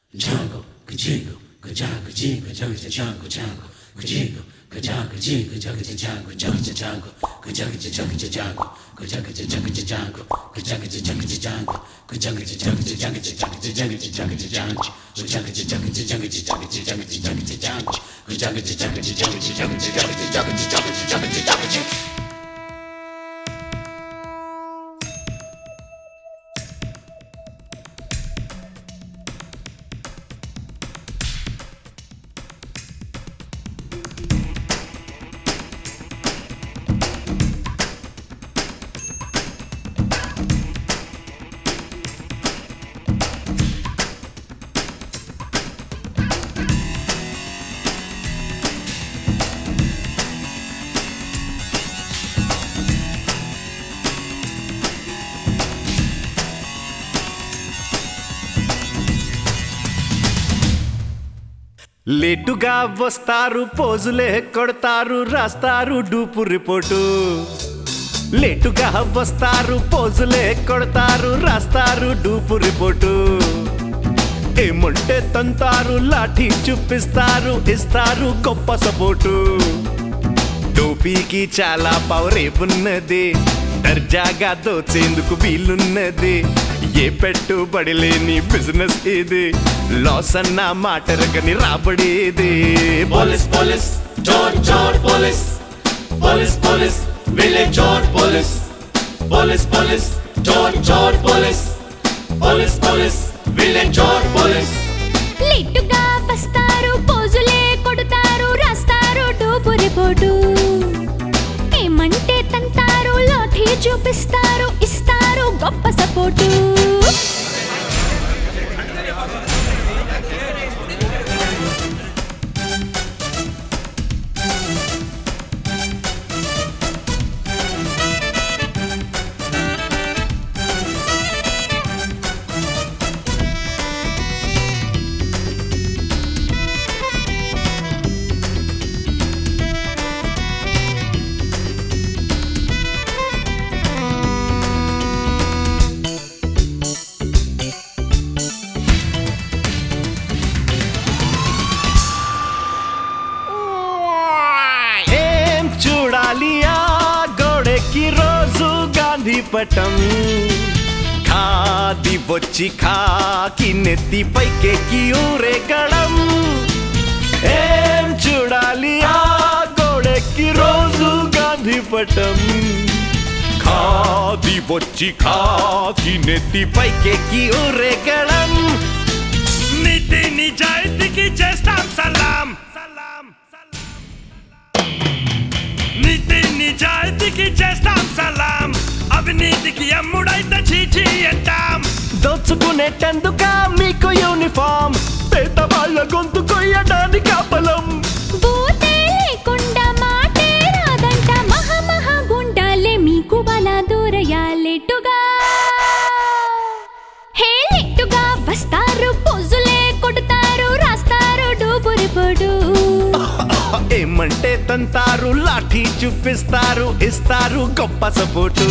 Jungle, Kajigo, Kajaga, Jiga, Jugga, Jungle, Jungle, Kajigo, Kajaga, Jiga, Jugga, Jungle, Jugga, Jungle, Kajaga, Jugga, Jungle, Kajaga, Jugga, Jungle, Kajaga, Jugga, Jungle, Kajaga, Jugga, Jugga, Jugga, Jugga, Jugga, Jungle, Kajaga, Jugga, Jugga, Jugga, Jugga, Jugga, Jungle, Kajaga, Jugga, Jugga, Jugga, Jugga, Jugga, Jugga, Jugga, Jugga, లేటుగా వస్తారు పోజులే కొడతారు రాస్తారు dupe report లేటుగా వస్తారు పోజులే కొడతారు రాస్తారు dupe report ఏమంటే తంతారు లాఠీ చూపిస్తారు ఇస్తారు గొప్ప సపోర్టు టోపీకి చాలా పవరే ఉన్నది దర్జాగా దోచేందుకు వీలున్నది ఏ పెట్టుబడి లేని బిజినెస్ ఇది లాస్ అన్న మాటరగని రాబడేది Police, police, George, George, police. Police, police, village George, police. Police, police, George, George, police. Police, police, village George, police. లిట్టుగా వస్తారు పోజులే కొడతారు రాస్తారు డూపు రిపోర్టు ఏమంటే తంతారు లాఠీ చూపిస్తారు ఇస్తారు గొప్ప సపోర్టు ఏం చూడాలి ఆ గోడెకి రోజు గాంధీ పటం ఖాది వచ్చి ఖాకి నెత్తి పైకెక్కి ఊరేగడం ఏం చూడాలి ఆ గోడెకి రోజు గాంధీ పటం ఖాది వచ్చి ఖాకి నెత్తి పైకెక్కి ఊరేగడం నీతి నిజాయితీకి చేస్తాం సలాం సలాం నీతి నిజాయితీకి చేస్తాం సలాం అవినీతికి ఎమ్ముడైతే చీచి అంటాం దోచుకునేటందుక మీకు యూనిఫామ్ పేద వాళ్ళ గొంతు కొయ్యడానికి బలం బూతే లేకుండా మాటే రాదంట మహా మహా గుండాలే మీకు బల దూరయాలెట్టుగా హే లిట్టుగా వస్తారు పోజులే కొడతారు రాస్తారు డూపు రిపోర్టు ఏమంటే తంతారు లాఠీ చూపిస్తారు ఇస్తారు గొప్ప సపోర్టు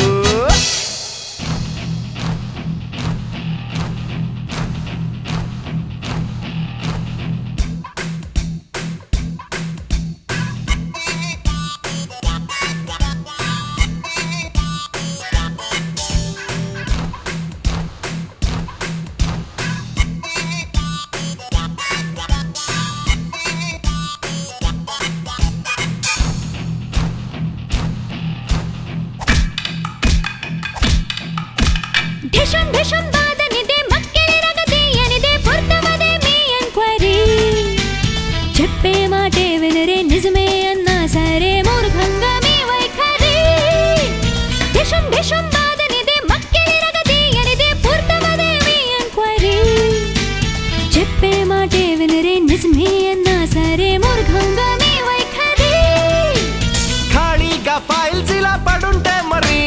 ఢిషం ఢిషం బాదనిదే మక్కెలి రగదీయనిదే పుర్తమదే మీ ఎంక్వైరీ చెప్పే మాటే వినరే నిజమే అన్నా సరే మూర్ఖంగా మీ వైఖరి ఢిషం ఢిషం బాదనిదే మక్కెలి రగదీయనిదే పుర్తమదే మీ ఎంక్వైరీ చెప్పే మాటే వినరే నిజమే అన్నా సరే మూర్ఖంగా మీ వైఖరి ఖాళీగా ఫైల్స్ ఇలా పడుంటే మరి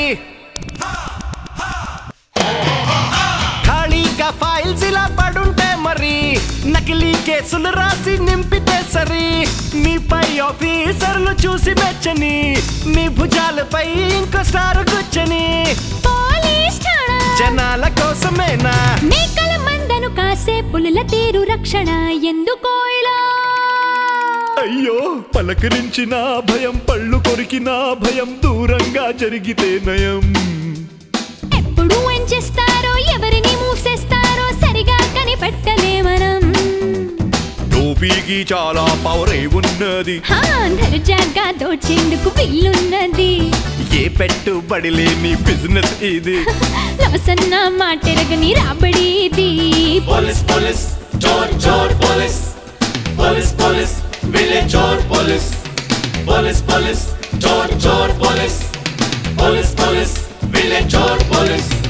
ఖాళీగా ఫైల్స్ ఇలా పడుంటే మరి నకిలీ కేసులు రాసి నింపితే సరి మీపై ఆఫీసర్లు చూసి మెచ్చని మీ భుజాలపై ఇంకో స్టార్ కూర్చొని పోలీస్ ఠాణా జనాల కోసమేనా మేకల మందను కాసే పులుల తీరు రక్షణ ఎందుకో ఇలా అయ్యో పలకరించిన భయం పళ్ళు కొరికిన భయం దూరంగా జరిగితే నయం ఎప్పుడు ఏం చేస్తారో ఎవరిని మూసేస్తారో సరిగా కనిపెట్టలే మనం టోపీకి చాలా పవర్ ఉన్నది హా దర్జాగా దోచేందుకు వీలున్నది ఏ పెట్టుబడి లేని బిజినెస్ ఇది లవసన్న మాటెరగని రాబడి ఇది Police, police, chor, chor, police. Police, police, village chor, police. Police, police, chor, chor, police. Police, police, village chor, police.